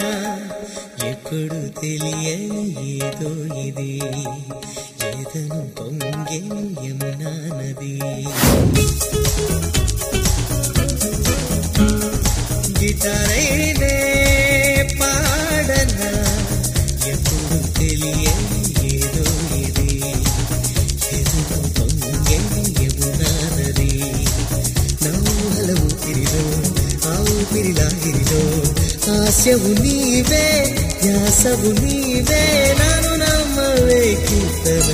ఎప్పుడు తెలియని ఏదో ఇది ఏదను పొంగే యమునా నది గిటారైనే పాడనా ఎప్పుడు తెలియని ఏదో ఇది ఏదను పొంగే యమునా నది నవ్వుల ఊపిరిలో ఆ ఊపిరి లాగిరిలో ఆశవు నీవే ధ్యాసవు నీవే నన్ను నమ్మవే కీర్తన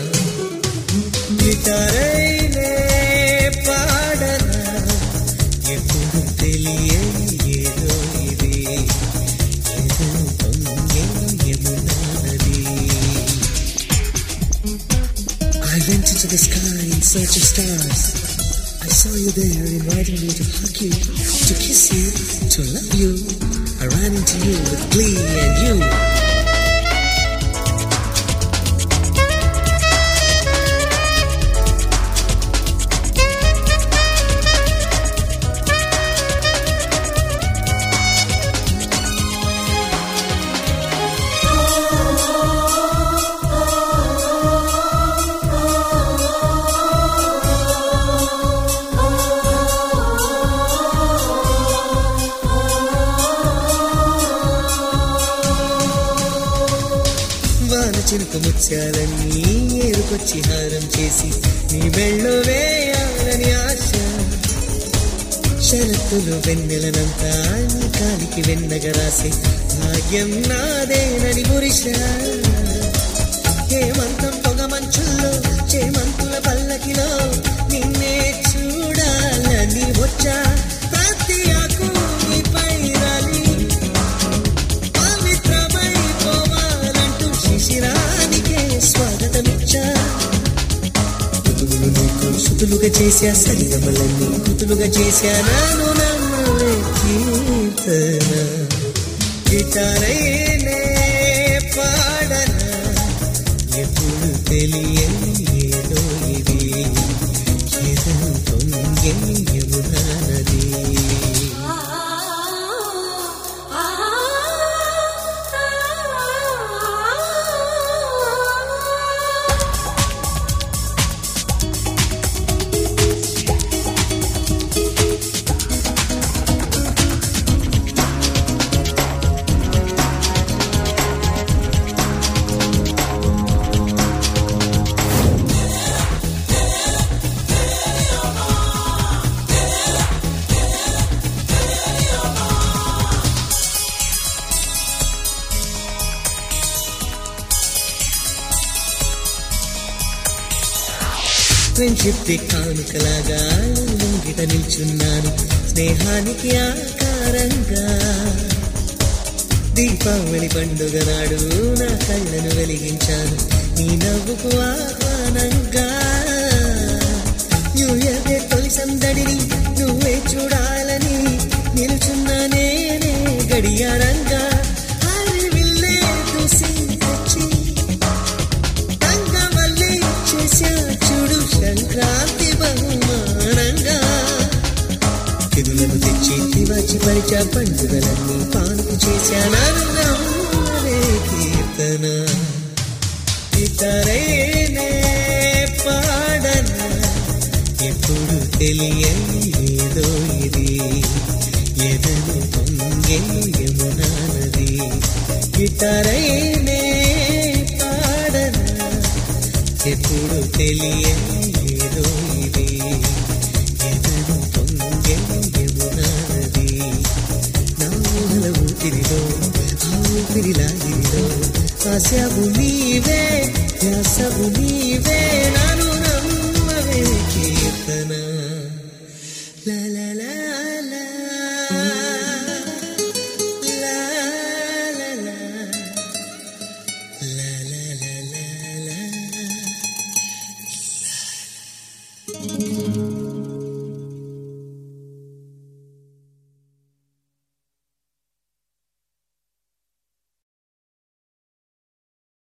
గిటారైనే పాడనా ఎప్పుడు తెలియని ఏదో ఇది ఏదో పొంగే యమునా నది I went into the sky in search of stars. I saw you there, inviting me to hug you, to kiss you, to love you. I ran into you with glee and you. వాన చినుకు ముత్యాలన్నీ ఏరుకొచ్చి హారం చేసి నీ మెళ్ళో వేయాలని ఆశ షరతులు వెన్నెలనంతా నీ కాలికి వెన్నగ రాసే భాగ్యం నాదేనని మురిశ హేమంతం పొగ మంచుల్లో చేమంతుల పల్లకిలో నిన్నే చూడాలని వచ్చా ప్రతి ఆకు నీపై రాలి పవిత్రమైపోవాలంటూ శిశిరానికే స్వాగతమిచ్చా కుతులు నీకు సుతులుగా చేశా సరిగమలన్నీ కుతులుగా చేశా నాను నమ్మలే కీర్తన గిటారైనే పాడనా ఎప్పుడు తెలియని ఏదో ఇది ఏదో పొంగే యమునా నది ఫ్రెండ్షిప్ డే కానుకలాగా ముంగిట నిల్చున్నాను స్నేహానికి ఆకారంగా దీపావళి పండుగ నాడు నా కళ్ళను వెలిగించాను నీ నవ్వుకు ఆహ్వానంగా న్యూ ఇయర్ డే తొలి సందడిని నువ్వే చూడాలని నిలుచున్న నేనే గడియారంగా హరివిల్లే చూసి తెచ్చి తంగమల్లి చేశా చూడు సంక్రాంతి బహుమానంగా తిరులను తెచ్చి తివాచి పరిచా పండుగలన్నీ పానుకు చేశాను కీర్తన ఇతరేనే పాడనా ఎప్పుడు తెలియని ఏదో ఇది ఎదను పొంగే యమునా నది ఇతరైనే పాడనా ఎప్పుడు తెలియని ఏదో ఇది ఎదను పొంగే యమునా నది నా ఊహల ఊపిరిలో ఆ ఊపిరి లాగిరిలో ఆశవు నీవే ధ్యాసవు నీవే నన్ను నమ్మవే కీర్తన